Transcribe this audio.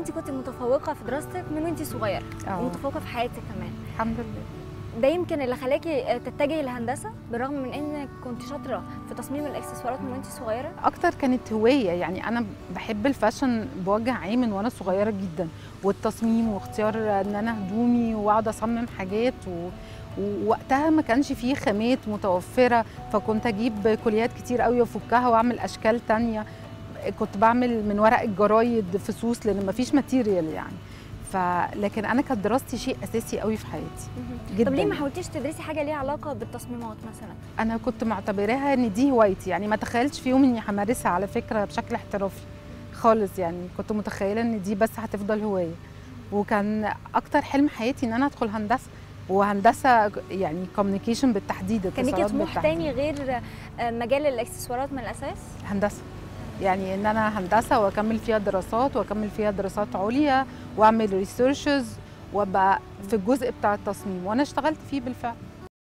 انت كنت متفوقه في دراستك من وانت صغيره اه ومتفوقه في حياتك كمان الحمد لله ده يمكن اللي خلاكي تتجهي للهندسه بالرغم من انك كنت شاطره في تصميم الاكسسوارات من وانت صغيره اكتر كانت هوايه يعني انا بحب الفاشن بوجه عام من وانا صغيره جدا والتصميم واختيار ان انا هدومي واقعد اصمم حاجات و... ووقتها ما كانش فيه خامات متوفره فكنت اجيب كليات كتير قوي وافكها واعمل اشكال تانية كنت بعمل من ورق الجرايد فصوص لان ما فيش ماتيريال يعني ف لكن انا كانت دراستي شيء اساسي قوي في حياتي جدا طب ليه ما حاولتيش تدرسي حاجه ليها علاقه بالتصميمات مثلا انا كنت معتبراها ان دي هوايتي يعني ما تخيلتش في يوم اني همارسها على فكره بشكل احترافي خالص يعني كنت متخيله ان دي بس هتفضل هوايه وكان اكتر حلم حياتي ان انا ادخل هندسه وهندسه يعني كوميونيكيشن بالتحديد كان ليكي اتصالات طموح بالتحديد. تاني غير آه، مجال الاكسسوارات من الاساس هندسه يعني ان انا هندسه واكمل فيها دراسات واكمل فيها دراسات عليا واعمل ريسيرشز وابقى في الجزء بتاع التصميم وانا اشتغلت فيه بالفعل